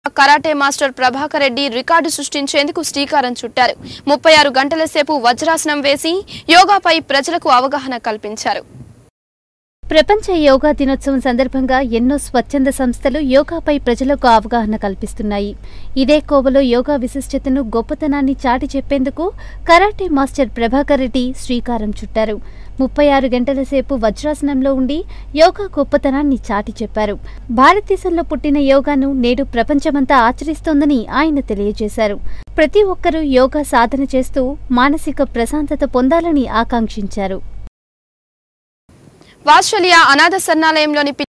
karate master Prabhakar Reddy record సృష్టించేందుకు శ్రీకారం చుట్టారు ముప్పై ఆరు గంటల సేపు వజ్రాసనం వేసి యోగాపై ప్రజలకు అవగాహన కల్పించారు ప్రపంచ యోగా దినోత్సవం సందర్భంగా ఎన్నో స్వచ్ఛంద సంస్థలు యోగాపై ప్రజలకు అవగాహన కల్పిస్తున్నాయి ఇదే కోవలో యోగా విశిష్టతను గొప్పతనాన్ని చాటి చెప్పేందుకు కరాటే మాస్టర్ ప్రభాకర్ రెడ్డి శ్రీకారం చుట్టారు ముప్పై ఆరు గంటల సేపు వజ్రాసనంలో ఉండి యోగా గొప్పతనాన్ని చాటి చెప్పారు భారతదేశంలో పుట్టిన యోగాను నేడు ప్రపంచమంతా ఆచరిస్తోందని ఆయన తెలియజేశారు ప్రతి ఒక్కరూ యోగా సాధన చేస్తూ మానసిక ప్రశాంతత పొందాలని ఆకాంక్షించారు వాత్సల్య అనాథ శరణాలయంలోని